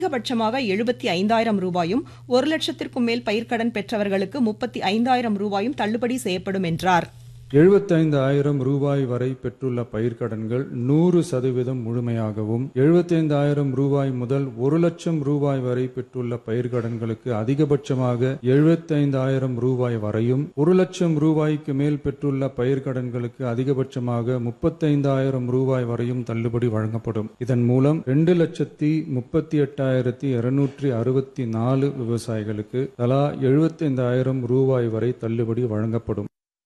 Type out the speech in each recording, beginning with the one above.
அதிகபட்சமாக எழுபத்தி ஐந்தாயிரம் ரூபாயும் ஒரு லட்சத்திற்கும் மேல் பயிர்க்கடன் பெற்றவர்களுக்கு முப்பத்தி ஐந்தாயிரம் ரூபாயும் தள்ளுபடி செய்யப்படும் என்றார் எழுபத்தைந்து ஆயிரம் ரூபாய் வரை பெற்றுள்ள பயிர்க்கடன்கள் நூறு சதவீதம் முழுமையாகவும் எழுபத்தைந்து ஆயிரம் ரூபாய் முதல் ஒரு லட்சம் ரூபாய் வரை பெற்றுள்ள பயிர்க்கடன்களுக்கு அதிகபட்சமாக எழுபத்தைந்து ஆயிரம் ரூபாய் வரையும் ஒரு லட்சம் ரூபாய்க்கு மேல் பெற்றுள்ள பயிர்க்கடன்களுக்கு அதிகபட்சமாக முப்பத்தைந்தாயிரம் ரூபாய் வரையும் தள்ளுபடி வழங்கப்படும் இதன் மூலம் இரண்டு லட்சத்தி முப்பத்தி எட்டாயிரத்தி இருநூற்றி அறுபத்தி நாலு விவசாயிகளுக்கு தலா எழுபத்தைந்தாயிரம் ரூபாய் வரை தள்ளுபடி வழங்கப்படும்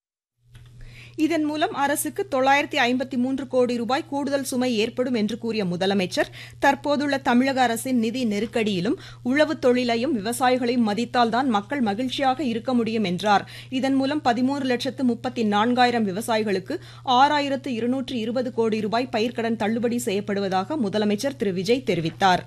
இதன் மூலம் அரசுக்கு தொள்ளாயிரத்தி ஐம்பத்தி மூன்று கோடி ரூபாய் கூடுதல் சுமை ஏற்படும் என்று கூறிய முதலமைச்சர் தற்போதுள்ள தமிழக அரசின் நிதி நெருக்கடியிலும் உழவு தொழிலையும் விவசாயிகளையும் மதித்தால்தான் மக்கள் மகிழ்ச்சியாக இருக்க முடியும் என்றார் இதன் மூலம் பதிமூன்று லட்சத்து முப்பத்தி நான்காயிரம் விவசாயிகளுக்கு ஆறாயிரத்து இருநூற்று இருபது கோடி ரூபாய் பயிர்க்கடன் தள்ளுபடி செய்யப்படுவதாக முதலமைச்சர் திரு விஜய் தெரிவித்தார்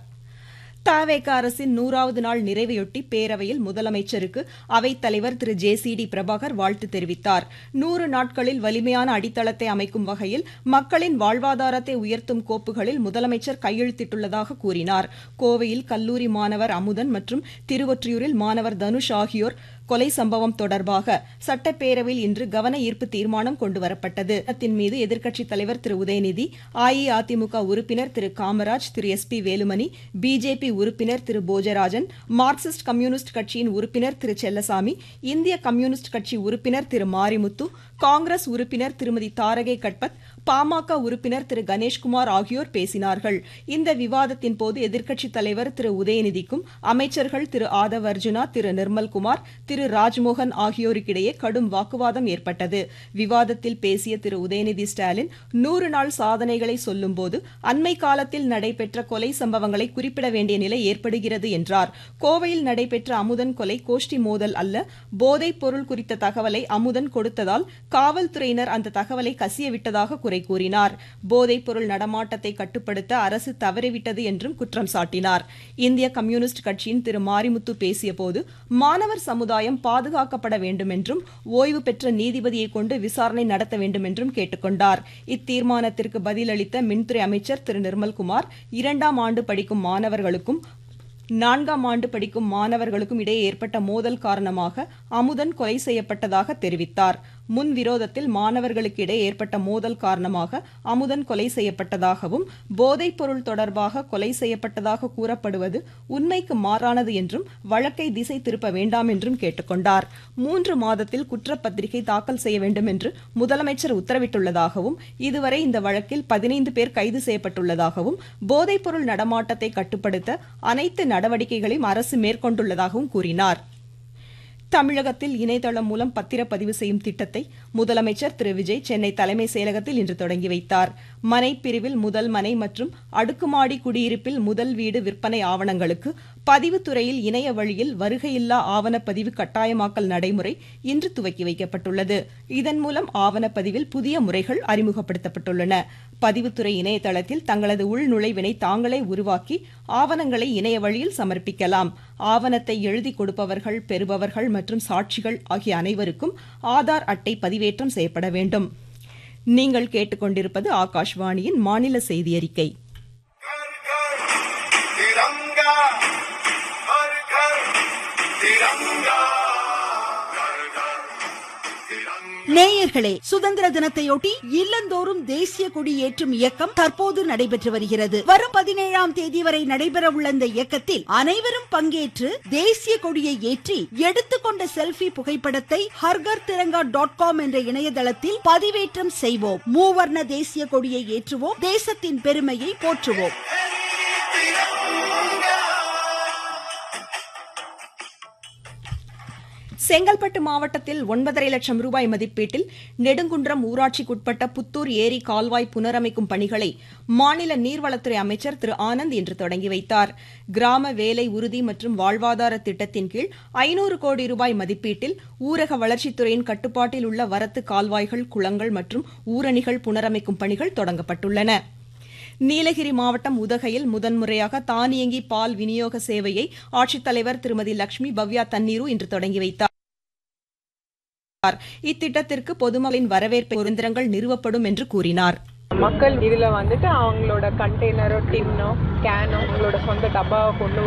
தவேக அரசின் நூறாவது நாள் நிறைவையொட்டி பேரவையில் முதலமைச்சருக்கு அவைத் தலைவர் Thiru J C D Prabhakar வாழ்த்து தெரிவித்தார் நூறு நாட்களில் வலிமையான அடித்தளத்தை அமைக்கும் வகையில் மக்களின் வாழ்வாதாரத்தை உயர்த்தும் கோப்புகளில் முதலமைச்சர் கையெழுத்திட்டுள்ளதாக கூறினார் கோவையில் கல்லூரி மாணவர் அமுதன் மற்றும் திருவொற்றியூரில் மாணவர் தனுஷ் ஆகியோர் கொலை சம்பவம் தொடர்பாக சட்டப்பேரவையில் இன்று கவன ஈர்ப்பு தீர்மானம் கொண்டுவரப்பட்டது தின் மீது எதிர்க்கட்சித் தலைவர் திரு உதயநிதி அஇஅதிமுக உறுப்பினர் Thiru Kamaraj Thiru S P Velumani BJP உறுப்பினர் திரு போஜராஜன் மார்க்சிஸ்ட் கம்யூனிஸ்ட் கட்சியின் உறுப்பினர் திரு செல்லசாமி இந்திய கம்யூனிஸ்ட் கட்சி உறுப்பினர் திரு மாரிமுத்து காங்கிரஸ் உறுப்பினர் திருமதி தாரகை கட்பத் பாமக உறுப்பினர் திரு கணேஷ்குமார் ஆகியோர் பேசினார்கள் இந்த விவாதத்தின் போது எதிர்க்கட்சித் தலைவர் திரு உதயநிதிக்கும் அமைச்சர்கள் திரு ஆதவ் அர்ஜுனா திரு நிர்மல்குமார் திரு ராஜ்மோகன் ஆகியோருக்கிடையே கடும் வாக்குவாதம் ஏற்பட்டது விவாதத்தில் பேசிய திரு உதயநிதி ஸ்டாலின் நூறு நாள் சாதனைகளை சொல்லும்போது அண்மை காலத்தில் நடைபெற்ற கொலை சம்பவங்களை குறிப்பிட வேண்டிய நிலை ஏற்படுகிறது என்றார் கோவையில் நடைபெற்ற அமுதன் கொலை கோஷ்டி மோதல் அல்ல போதைப் பொருள் குறித்த தகவலை அமுதன் கொடுத்ததால் காவல்துறையினர் அந்த தகவலை கசியவிட்டதாக குறை கூறினார் போதைப் பொருள் நடமாட்டத்தை கட்டுப்படுத்த அரசு தவறிவிட்டது என்றும் குற்றம் சாட்டினார் இந்திய கம்யூனிஸ்ட் கட்சியின் திரு மாரிமுத்து பேசியபோது மாணவர் சமுதாயம் பாதுகாக்கப்பட வேண்டும் என்றும் ஓய்வு பெற்ற நீதிபதியை கொண்டு விசாரணை நடத்த வேண்டும் என்றும் கேட்டுக்கொண்டார் இத்தீர்மானத்திற்கு பதிலளித்த மின்துறை அமைச்சர் திரு நிர்மல்குமார் இரண்டாம் ஆண்டு படிக்கும் மாணவர்களுக்கும் நான்காம் ஆண்டு படிக்கும் மாணவர்களுக்கும் இடையே ஏற்பட்ட மோதல் காரணமாக அமுதன் கொலை செய்யப்பட்டதாக தெரிவித்தார் முன் விரோதத்தில் மாணவர்களுக்கு இடையே ஏற்பட்ட மோதல் காரணமாக அமுதன் கொலை செய்யப்பட்டதாகவும் போதைப் பொருள் தொடர்பாக கொலை செய்யப்பட்டதாக கூறப்படுவது உண்மைக்கு மாறானது என்றும் வழக்கை திசை திருப்ப வேண்டாம் என்றும் கேட்டுக்கொண்டார் மூன்று மாதத்தில் குற்றப்பத்திரிகை தாக்கல் செய்ய வேண்டும் என்று முதலமைச்சர் உத்தரவிட்டுள்ளதாகவும் இதுவரை இந்த வழக்கில் பதினைந்து பேர் கைது செய்யப்பட்டுள்ளதாகவும் போதைப் பொருள் நடமாட்டத்தை கட்டுப்படுத்த அனைத்து நடவடிக்கைகளையும் அரசு மேற்கொண்டுள்ளதாகவும் கூறினார் தமிழகத்தில் இணையதளம் மூலம் பத்திரப்பதிவு செய்யும் திட்டத்தை முதலமைச்சர் திரு விஜய் சென்னை தலைமை செயலகத்தில் இன்று தொடங்கி வைத்தார் மனை பிரிவில் முதல் மனை மற்றும் அடுக்குமாடி குடியிருப்பில் முதல் வீடு விற்பனை ஆவணங்களுக்கு பதிவுத்துறையில் இணைய வழியில் வருகையில்லா ஆவணப்பதிவு கட்டாயமாக்கல் நடைமுறை இன்று துவக்கி வைக்கப்பட்டுள்ளது இதன் மூலம் ஆவணப்பதிவில் புதிய முறைகள் அறிமுகப்படுத்தப்பட்டுள்ளன பதிவுத்துறை இணையதளத்தில் தங்களது உள்நுழைவினை தாங்களே உருவாக்கி ஆவணங்களை இணைய வழியில் சமர்ப்பிக்கலாம் ஆவணத்தை எழுதி கொடுப்பவர்கள் பெறுபவர்கள் மற்றும் சாட்சிகள் ஆகிய அனைவருக்கும் ஆதார் அட்டை பதிவேற்றம் செய்யப்பட வேண்டும் நீங்கள் கேட்டுக்கொண்டிருப்பது ஆகாஷ்வாணியின் மாநில செய்தி அறிக்கை घर घर तिरंगा हर घर तिरंगा घर घर तिरंगा நேயர்களே சுதந்திர தினத்தையொட்டி இல்லந்தோறும் தேசிய கொடி ஏற்றும் இயக்கம் தற்போது நடைபெற்று வருகிறது வரும் பதினேழாம் தேதி வரை நடைபெற உள்ள இந்த இயக்கத்தில் அனைவரும் பங்கேற்று தேசிய கொடியை ஏற்றி எடுத்துக்கொண்ட செல்ஃபி புகைப்படத்தை ஹர்கர் திரங்கா டாட் காம் என்ற இணையதளத்தில் பதிவேற்றம் செய்வோம் மூவர்ண தேசிய கொடியை ஏற்றுவோம் தேசத்தின் பெருமையை போற்றுவோம் செங்கல்பட்டு மாவட்டத்தில் ஒன்பதரை லட்சம் ரூபாய் மதிப்பீட்டில் நெடுங்குன்றம் ஊராட்சிக்குட்பட்ட புத்தூர் ஏரி கால்வாய் புனரமைக்கும் பணிகளை மாநில நீர்வளத்துறை அமைச்சர் திரு ஆனந்த் இன்று தொடங்கி வைத்தார் கிராம வேலை உறுதி மற்றும் வாழ்வாதார திட்டத்தின் கீழ் ஐநூறு கோடி ரூபாய் மதிப்பீட்டில் ஊரக வளர்ச்சித்துறையின் கட்டுப்பாட்டில் உள்ள வரத்து கால்வாய்கள் குளங்கள் மற்றும் ஊரணிகள் புனரமைக்கும் பணிகள் தொடங்கப்பட்டுள்ளன நீலகிரி மாவட்டம் உதகையில் முதன்முறையாக தானியங்கி பால் விநியோக சேவையை ஆட்சித்தலைவர் திருமதி லட்சுமி பவ்யா தண்ணீரு இன்று தொடங்கி வைத்தார் இத்திட்டத்திற்கு பொதுமக்களின் வரவேற்பு இயந்திரங்கள் நிறுவப்படும் என்று கூறினார் மக்கள் இதுல வந்துட்டு அவங்களோட கண்டெய்னரோ டின்னோ கேனோ அவங்களோட சொந்த டப்பாவை கொண்டு